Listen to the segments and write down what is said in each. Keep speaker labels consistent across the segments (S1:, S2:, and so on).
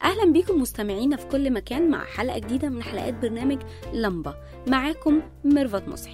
S1: أهلا بيكم مستمعينا في كل مكان مع حلقة جديدة من حلقات برنامج لمبة معاكم ميرفت مصحي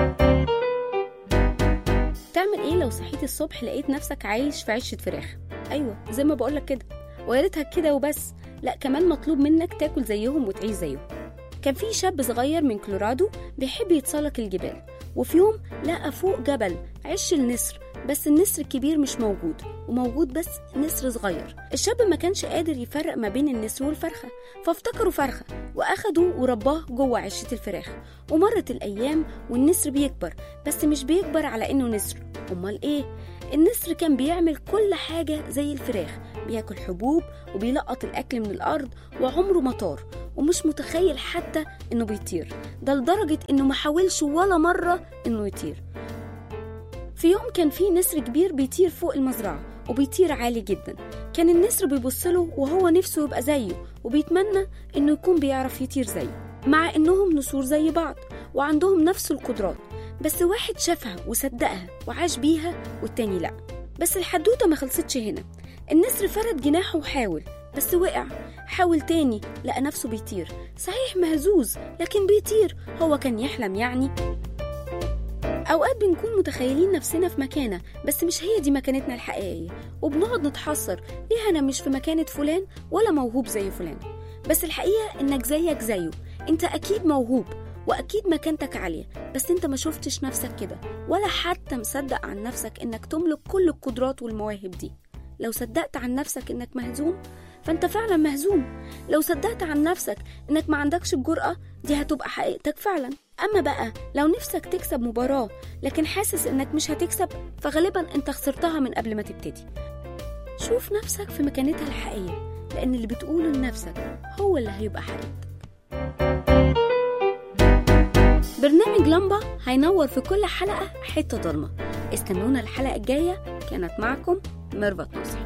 S1: تعمل ايه لو صحيت الصبح لقيت نفسك عايش في عشة فراخ ايوه زي ما بقولك كده ويا ريتها كده وبس لا كمان مطلوب منك تاكل زيهم وتعيش زيهم كان في شاب صغير من كولورادو بيحب يتسلق الجبال وفي يوم لقى فوق جبل عش النسر بس النسر الكبير مش موجود وموجود بس نسر صغير الشاب ما كانش قادر يفرق ما بين النسر والفرخة فافتكروا فرخة وأخدوا ورباه جوه عشة الفراخ ومرت الأيام والنسر بيكبر بس مش بيكبر على إنه نسر أمال إيه؟ النسر كان بيعمل كل حاجة زي الفراخ بياكل حبوب وبيلقط الأكل من الأرض وعمره ما طار ومش متخيل حتى إنه بيطير ده لدرجة إنه ما حاولش ولا مرة إنه يطير في يوم كان في نسر كبير بيطير فوق المزرعة وبيطير عالي جدا كان النسر بيبصله وهو نفسه يبقى زيه وبيتمنى إنه يكون بيعرف يطير زيه مع إنهم نسور زي بعض وعندهم نفس القدرات بس واحد شافها وصدقها وعاش بيها والتاني لأ بس الحدوتة ما خلصتش هنا النسر فرد جناحه وحاول بس وقع حاول تاني لقى نفسه بيطير صحيح مهزوز لكن بيطير هو كان يحلم يعني أوقات بنكون متخيلين نفسنا في مكانة بس مش هي دي مكانتنا الحقيقية وبنقعد نتحسر ليه أنا مش في مكانة فلان ولا موهوب زي فلان بس الحقيقة إنك زيك زيه أنت أكيد موهوب وأكيد مكانتك عالية بس أنت ما شفتش نفسك كده ولا حتى مصدق عن نفسك إنك تملك كل القدرات والمواهب دي لو صدقت عن نفسك إنك مهزوم فأنت فعلا مهزوم لو صدقت عن نفسك إنك ما عندكش الجرأة دي هتبقى حقيقتك فعلا أما بقى لو نفسك تكسب مباراة لكن حاسس إنك مش هتكسب فغالبا أنت خسرتها من قبل ما تبتدي شوف نفسك في مكانتها الحقيقية لأن اللي بتقوله لنفسك هو اللي هيبقى حقيقتك برنامج لمبة هينور في كل حلقة حتة ضلمة استنونا الحلقة الجاية كانت معكم ميرفت نصح